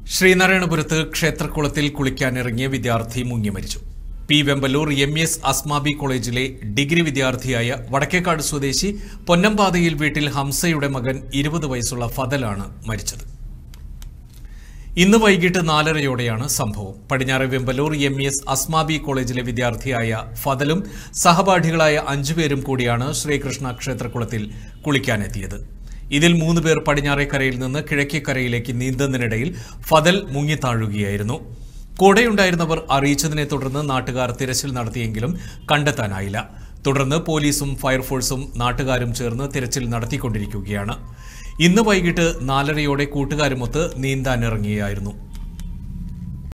ശ്രീനാരായണപുരത്ത് ക്ഷേത്രക്കുളത്തിൽ കുളിക്കാനിറങ്ങിയ വിദ്യാർത്ഥി മുങ്ങി മരിച്ചു P Vemballur M S Asmabi കോളേജിലെ ഡിഗ്രി വിദ്യാർത്ഥിയായ വടക്കേക്കാട് സ്വദേശി പൊന്നമ്പാതയിൽ വീട്ടിൽ ഹംസയുടെ മകൻ ഇരുപത് വയസ്സുള്ള ഫതലാണ് മരിച്ചത് ഇന്ന് വൈകിട്ട് നാലരയോടെയാണ് സംഭവം പടിഞ്ഞാറ് വെമ്പലൂർ എം എസ് അസ്മാബി കോളേജിലെ വിദ്യാർത്ഥിയായ ഫതലും സഹപാഠികളായ അഞ്ചുപേരും കൂടിയാണ് ശ്രീകൃഷ്ണ ക്ഷേത്രക്കുളത്തിൽ കുളിക്കാനെത്തിയത് ഇതിൽ മൂന്ന് പേർ പടിഞ്ഞാറേക്കരയിൽ നിന്ന് കിഴക്കേക്കരയിലേക്ക് നീന്തുന്നതിനിടയിൽ ഫതൽ മുങ്ങിത്താഴുകയായിരുന്നു കൂടെയുണ്ടായിരുന്നവർ അറിയിച്ചതിനെ തുടർന്ന് നാട്ടുകാർ തിരച്ചിൽ നടത്തിയെങ്കിലും കണ്ടെത്താനായില്ല തുടർന്ന് പോലീസും ഫയർഫോഴ്സും നാട്ടുകാരും ചേർന്ന് തിരച്ചിൽ നടത്തിക്കൊണ്ടിരിക്കുകയാണ് ഇന്ന് വൈകിട്ട് നാലരയോടെ കൂട്ടുകാരുമൊത്ത് നീന്താനിറങ്ങിയായിരുന്നു